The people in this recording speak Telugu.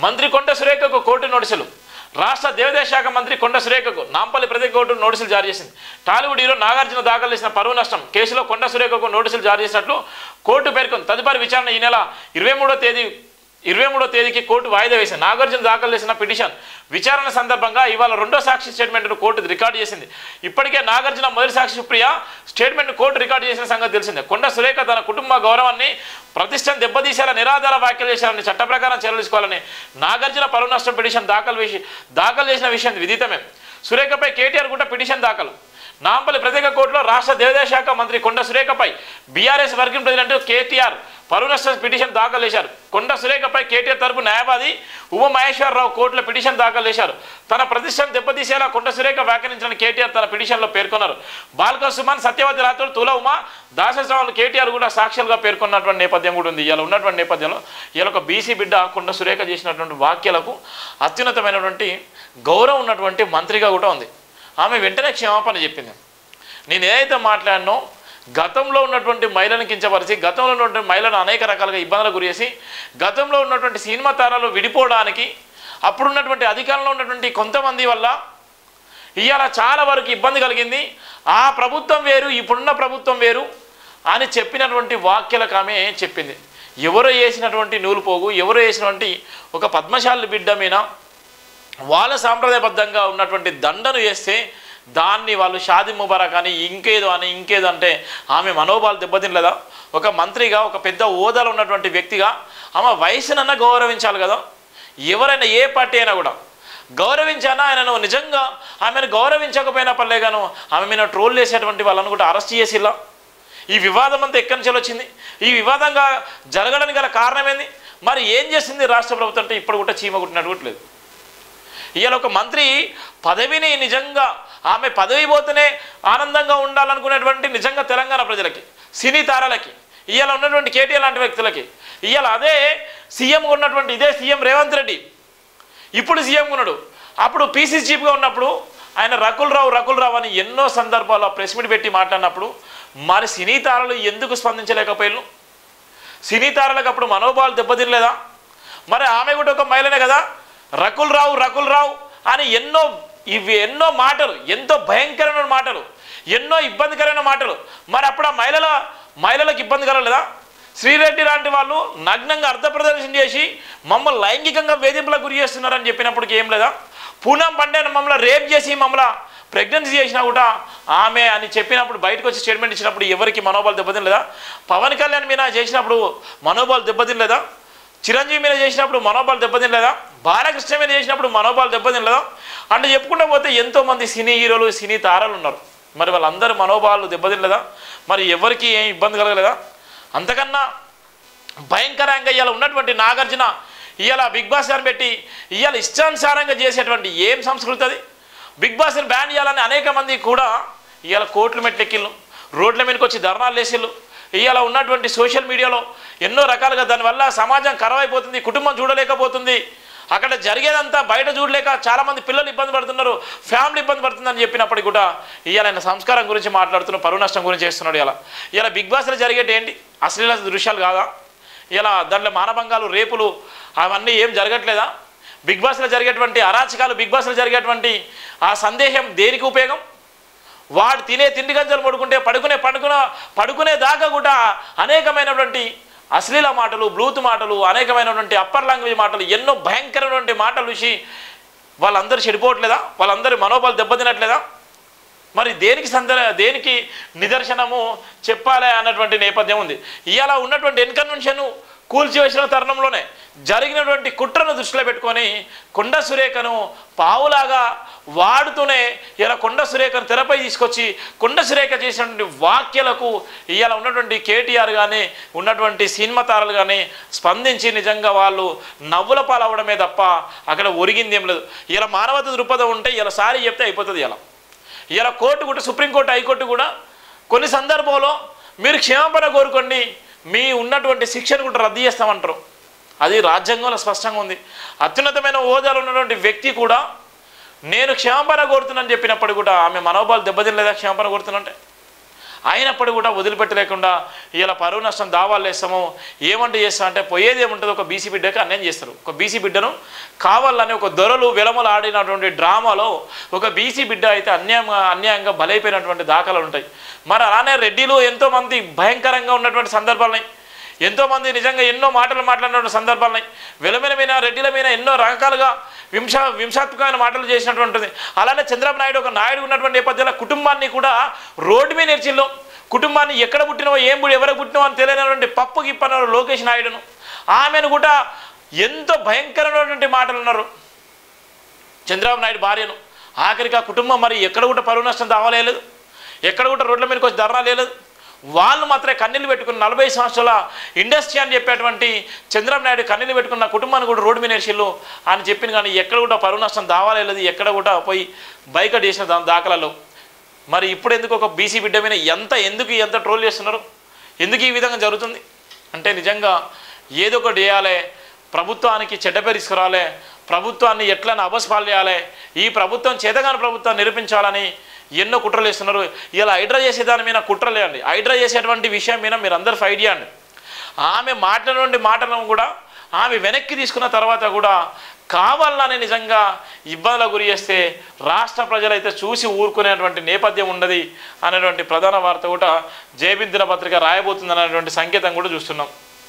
మంత్రి కొండ సురేఖకు కోర్టు నోటీసులు రాష్ట్ర దేవాదాయ శాఖ మంత్రి కొండ సురేఖకు నాంపల్లి ప్రతి కోర్టు నోటీసులు జారీ చేసింది టాలీవుడ్ హీరో నాగార్జున దాఖలు చేసిన పరువు నష్టం కేసులో కొండ సురేఖకు నోటీసులు జారీ చేసినట్లు కోర్టు పేర్కొంది తదుపరి విచారణ ఈ నెల ఇరవై మూడో తేదీ ఇరవై మూడో తేదీకి కోర్టు వాయిదా వేసింది నాగార్జున దాఖలు చేసిన పిటిషన్ విచారణ సందర్భంగా ఇవాళ రెండో సాక్షి స్టేట్మెంట్ను కోర్టు రికార్డు చేసింది ఇప్పటికే నాగార్జున మొదటి సాక్షి సుప్రియ స్టేట్మెంట్ కోర్టు రికార్డు చేసిన సంగతి తెలిసిందే కొండ సురేఖ తన కుటుంబ గౌరవాన్ని ప్రతిష్టను దెబ్బతీసేలా నిరాధార వ్యాఖ్యలు చేశారని చట్ట ప్రకారం చర్యలు తీసుకోవాలని నాగార్జున పరువు నష్టం పిటిషన్ దాఖలు వేసి దాఖలు చేసిన విషయం విదితమే సురేఖపై కేటీఆర్ కూడా పిటిషన్ దాఖలు నాంపల్లి ప్రత్యేక కోర్టులో రాష్ట్ర దేవాదాయ శాఖ మంత్రి కొండ సురేఖపై బీఆర్ఎస్ వర్కింగ్ ప్రెసిడెంట్ కేటీఆర్ పరువు నష్టం పిటిషన్ దాఖలు చేశారు కొండ సురేఖపై కేటీఆర్ తరపు న్యాయవాది ఉమ మహేశ్వరరావు కోర్టులో పిటిషన్ దాఖలు చేశారు తన ప్రతిష్టను దెబ్బతీసేలా కొండ సురేఖ వ్యాఖ్యానించిన కేటీఆర్ తన పిటిషన్లో పేర్కొన్నారు బాల్క సుమన్ సత్యవతి రాథోడ్ తుల ఉమ దాసస్వాములు కేటీఆర్ కూడా సాక్ష్యాలుగా పేర్కొన్నటువంటి నేపథ్యం కూడా ఉంది ఇలా ఉన్నటువంటి నేపథ్యంలో ఇలా ఒక బీసీ బిడ్డ కొండ సురేఖ చేసినటువంటి వాక్యాలకు అత్యున్నతమైనటువంటి గౌరవం ఉన్నటువంటి మంత్రిగా కూడా ఉంది ఆమె వెంటనే క్షమాపణ చెప్పింది నేను ఏదైతే మాట్లాడినో గతంలో ఉన్నటువంటి మహిళను కించపరిచి గతంలో ఉన్నటువంటి మహిళను అనేక రకాలుగా ఇబ్బందులకు గురేసి గతంలో ఉన్నటువంటి సినిమా తారాలు విడిపోవడానికి అప్పుడున్నటువంటి అధికారంలో ఉన్నటువంటి కొంతమంది వల్ల ఇవాళ చాలా వరకు ఇబ్బంది కలిగింది ఆ ప్రభుత్వం వేరు ఇప్పుడున్న ప్రభుత్వం వేరు అని చెప్పినటువంటి వాక్యాలకు ఆమె చెప్పింది ఎవరో వేసినటువంటి నూలు పోగు ఎవరో వేసినటువంటి ఒక పద్మశాలి బిడ్డ మీద వాళ్ళ సాంప్రదాయబద్ధంగా ఉన్నటువంటి దండను వేస్తే దాన్ని వాళ్ళు షాది ముబారక్ అని ఇంకేదో అని ఇంకేదో అంటే ఆమె మనోభావాలు దెబ్బతినలేదా ఒక మంత్రిగా ఒక పెద్ద హోదాలో ఉన్నటువంటి వ్యక్తిగా ఆమె వయసునన్నా గౌరవించాలి కదా ఎవరైనా ఏ పార్టీ అయినా కూడా గౌరవించానా ఆయనను నిజంగా ఆమెను గౌరవించకపోయినా పర్లేగాను ఆమె మీద ట్రోల్ చేసేటువంటి వాళ్ళను కూడా అరెస్ట్ చేసిలా ఈ వివాదం అంతా ఎక్కడి నుంచి వచ్చింది ఈ వివాదంగా జరగడానికి గల కారణం ఏంది మరి ఏం చేసింది రాష్ట్ర ప్రభుత్వం అంటే ఇప్పుడు కూడా చీమ కుట్టినట్టు కూడా లేదు ఇవాళ ఒక మంత్రి పదవిని నిజంగా ఆమె పదవి పోతేనే ఆనందంగా ఉండాలనుకునేటువంటి నిజంగా తెలంగాణ ప్రజలకి సినీ తారలకి ఇవాళ ఉన్నటువంటి కేటీఆర్ లాంటి వ్యక్తులకి ఇవాళ అదే సీఎం ఉన్నటువంటి ఇదే సీఎం రేవంత్ రెడ్డి ఇప్పుడు సీఎం ఉన్నాడు అప్పుడు పీసీ చీఫ్గా ఉన్నప్పుడు ఆయన రకుల్ రావు రకుల్ రావు అని ఎన్నో సందర్భాల్లో ప్రెస్ మీట్ పెట్టి మాట్లాడినప్పుడు మరి సినీ తారలు ఎందుకు స్పందించలేకపోయారు సినీ తారలకు అప్పుడు మనోభావాలు దెబ్బతినలేదా మరి ఆమె కూడా ఒక మహిళనే కదా రకుల్ రావు రకుల్ రావు అని ఎన్నో ఇవి ఎన్నో మాటలు ఎంతో భయంకరమైన మాటలు ఎన్నో ఇబ్బందికరమైన మాటలు మరి అప్పుడు ఆ మహిళల మహిళలకు ఇబ్బంది కలగలేదా శ్రీరెడ్డి లాంటి వాళ్ళు నగ్నంగా అర్థ ప్రదర్శన చేసి మమ్మల్ని లైంగికంగా వేధింపులకు గురి చేస్తున్నారని చెప్పినప్పటికీ ఏం లేదా పూనం పండేను మమ్మల్ని రేప్ చేసి మమ్మల్ని ప్రెగ్నెన్సీ చేసినా కూడా ఆమె అని చెప్పినప్పుడు బయటకు వచ్చి స్టేట్మెంట్ ఇచ్చినప్పుడు ఎవరికి మనోబలం దెబ్బతినలేదా పవన్ కళ్యాణ్ మీద చేసినప్పుడు మనోబలం దెబ్బతినలేదా చిరంజీవి మీద చేసినప్పుడు మనోబలం దెబ్బతినలేదా బాలకృష్ణ మీద చేసినప్పుడు మనోబలం దెబ్బతినలేదా అంటే చెప్పుకుంటూ పోతే ఎంతోమంది సినీ హీరోలు సినీ తారలు ఉన్నారు మరి వాళ్ళందరూ మనోభావాలు దెబ్బతినలేదా మరి ఎవరికి ఏం ఇబ్బంది కలగలేదా అంతకన్నా భయంకరంగా ఇవాళ ఉన్నటువంటి నాగార్జున ఇవాళ బిగ్ బాస్ గారిని పెట్టి ఇవాళ ఇష్టానుసారంగా చేసేటువంటి ఏం సంస్కృతి అది బిగ్ బాస్ని బ్యాన్ చేయాలని అనేక మంది కూడా ఇవాళ కోట్లు మెట్లెక్కిళ్ళు రోడ్ల మీదకి వచ్చి ధర్నాలు వేసిళ్ళు ఇవాళ ఉన్నటువంటి సోషల్ మీడియాలో ఎన్నో రకాలుగా దానివల్ల సమాజం ఖరాబైపోతుంది కుటుంబం చూడలేకపోతుంది అక్కడ జరిగేదంతా బయట చూడలేక చాలామంది పిల్లలు ఇబ్బంది పడుతున్నారు ఫ్యామిలీ ఇబ్బంది పడుతుందని చెప్పినప్పటికీ కూడా ఇవాళ ఆయన సంస్కారం గురించి మాట్లాడుతున్నారు పరువు నష్టం గురించి చేస్తున్నాడు ఇలా ఇలా బిగ్ బాస్లో జరిగేటి ఏంటి అశ్లీల దృశ్యాలు కాదా ఇలా దాంట్లో మానభంగాలు రేపులు అవన్నీ ఏం జరగట్లేదా బిగ్ బాస్లో జరిగేటువంటి అరాచకాలు బిగ్ బాస్లో జరిగేటువంటి ఆ సందేహం దేనికి ఉపయోగం వాడు తినే తిండి గంజలు పడుకుంటే పడుకునే పడుకున పడుకునే దాకా కూడా అనేకమైనటువంటి అశ్లీల మాటలు బ్లూత్ మాటలు అనేకమైనటువంటి అప్పర్ లాంగ్వేజ్ మాటలు ఎన్నో భయంకరమైనటువంటి మాటలు చూసి వాళ్ళందరూ చెడిపోవట్లేదా వాళ్ళందరి మనోబలం దెబ్బతినట్లేదా మరి దేనికి సంద దేనికి నిదర్శనము చెప్పాలి అన్నటువంటి నేపథ్యం ఉంది ఇవాళ ఉన్నటువంటి ఎన్కన్వెన్షన్ కూల్చివేసిన తరుణంలోనే జరిగినటువంటి కుట్రను దృష్టిలో పెట్టుకొని కొండ సురేఖను పావులాగా వాడుతూనే ఇలా కొండ సురేఖను తెరపై తీసుకొచ్చి కొండ సురేఖ చేసినటువంటి వాక్యాలకు ఇవాళ ఉన్నటువంటి కేటీఆర్ కానీ ఉన్నటువంటి సినిమా తారలు కానీ స్పందించి నిజంగా వాళ్ళు నవ్వుల పాలవడమే తప్ప అక్కడ ఒరిగింది ఏం లేదు ఇలా మానవత దృక్పథం ఉంటే ఇలా సారి చెప్తే అయిపోతుంది ఇలా ఇలా కోర్టు కూడా సుప్రీంకోర్టు హైకోర్టు కూడా కొన్ని సందర్భంలో మీరు క్షమాపణ కోరుకోండి మీ ఉన్నటువంటి శిక్షను కూడా రద్దు చేస్తామంటారు అది రాజ్యాంగంలో స్పష్టంగా ఉంది అత్యున్నతమైన హోదాలో ఉన్నటువంటి వ్యక్తి కూడా నేను క్షమాపణ కోరుతున్నాను చెప్పినప్పుడు కూడా ఆమె మనోభావాలు దెబ్బతినలేదా క్షమాపణ కోరుతున్నంటే అయినప్పటికీ కూడా వదిలిపెట్టలేకుండా ఇలా పరువు నష్టం దావాలు వేస్తాము ఏమంటే చేస్తాం అంటే పోయేది ఏముంటుంది ఒక బీసీ బిడ్డకి అన్యాయం చేస్తారు ఒక బీసీ బిడ్డను కావాలని ఒక దొరలు విలమలు ఆడినటువంటి డ్రామాలో ఒక బీసీ బిడ్డ అయితే అన్యాయంగా అన్యాయంగా బలైపోయినటువంటి దాఖలాలు ఉంటాయి మరి అలానే రెడ్డిలు ఎంతోమంది భయంకరంగా ఉన్నటువంటి సందర్భాలున్నాయి ఎంతోమంది నిజంగా ఎన్నో మాటలు మాట్లాడిన సందర్భాలున్నాయి వెలమిల మీద రెడ్డిల మీద ఎన్నో రకాలుగా వింశ వింశాత్మకమైన మాటలు చేసినటువంటిది అలానే చంద్రబాబు నాయుడు ఒక నాయుడు ఉన్నటువంటి నేపథ్యంలో కుటుంబాన్ని కూడా రోడ్డు మీద నేర్చిల్లు కుటుంబాన్ని ఎక్కడ పుట్టినవో ఏం పుట్టి ఎవరికి పుట్టినవో అని తెలియనటువంటి పప్పు గిప్పన్నారు లోకేష్ నాయుడును ఆమెను కూడా ఎంతో భయంకరమైనటువంటి మాటలు అన్నారు చంద్రబాబు నాయుడు భార్యను ఆఖరికి ఆ కుటుంబం మరి ఎక్కడ కూడా పరువు నష్టం దావలేదు ఎక్కడ కూడా రోడ్ల మీదకి వచ్చి ధర్నా లేదు వాళ్ళు మాత్రమే కన్నీళ్ళు పెట్టుకుని నలభై సంవత్సరాల ఇండస్ట్రీ అని చెప్పేటువంటి చంద్రబాబు నాయుడు కన్నీళ్ళు పెట్టుకున్న కుటుంబాన్ని కూడా రోడ్డు మీద నేర్చిల్లు అని చెప్పిన కానీ ఎక్కడ కూడా పరువు నష్టం దావాలేదు ఎక్కడ కూడా పోయి బైకట్ చేసిన దా- దాఖలాలు మరి ఇప్పుడు ఎందుకు ఒక బీసీ బిడ్డ మీద ఎంత ఎందుకు ఎంత ట్రోల్ చేస్తున్నారు ఎందుకు ఈ విధంగా జరుగుతుంది అంటే నిజంగా ఏదో ఒకటి చేయాలి ప్రభుత్వానికి చెడ్డ పేరు తీసుకురావాలి ప్రభుత్వాన్ని ఎట్లైనా అబస్పాలు చేయాలి ఈ ప్రభుత్వం చేతగాని ప్రభుత్వం నిరూపించాలని ఎన్నో కుట్రలు వేస్తున్నారు ఇలా హైడ్రా చేసే దాని మీద కుట్రలే అండి హైడ్రా చేసేటువంటి విషయం మీద మీరు అందరు ఫైట్ చేయండి ఆమె మాట్లాడినటువంటి మాటలను కూడా ఆమె వెనక్కి తీసుకున్న తర్వాత కూడా కావాలని నిజంగా ఇబ్బందులకు గురి చేస్తే రాష్ట్ర ప్రజలైతే చూసి ఊరుకునేటువంటి నేపథ్యం ఉన్నది అనేటువంటి ప్రధాన వార్త కూడా జయబిందిన పత్రిక రాయబోతుంది అనేటువంటి సంకేతం కూడా చూస్తున్నాం